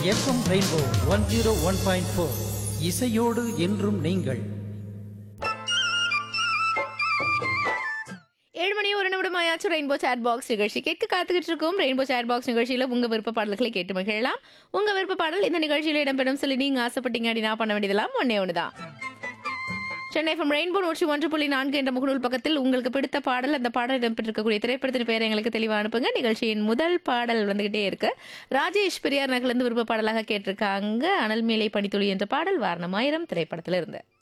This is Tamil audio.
FM rainbow one zero one point four இசையோடு என்றும் நீங்கள் ஏழு மணி ஒரு நிமிடம் ஆயாச்சு ரெயின்போ சேட் பாக்ஸ் நிகழ்ச்சி கேட்க காத்துக்கிட்டு இருக்கோம் ரெயின்போ சேட் பாக்ஸ் நிகழ்ச்சியில் உங்க விருப்ப பாடல்களை கேட்டு மகிழலாம் உங்க விருப்ப பாடல் இந்த நிகழ்ச்சியில் இடம்பெறும் சொல்லி நீங்க ஆசைப்பட்டீங்க அப்படின்னா பண்ண வேண்டியதெல்லாம் ஒன்னே ஒண்ணுதான் சென்னை எஃப்எம் ரெயின்போ நூற்றி ஒன்று புள்ளி நான்கு என்ற முகநூல் பக்கத்தில் உங்களுக்கு பிடித்த பாடல் அந்த பாடல் இடம்பெற்றிருக்கக்கூடிய திரைப்படத்தின் பெயரை எங்களுக்கு தெளிவாக அனுப்புங்க நிகழ்ச்சியின் முதல் பாடல் வந்துகிட்டே இருக்கு ராஜேஷ் பெரியார் நகர்லேருந்து விருப்ப பாடலாக கேட்டிருக்காங்க அனல் மேலை பனித்துளி என்ற பாடல் வாரணமாயிரம் திரைப்படத்துல இருந்து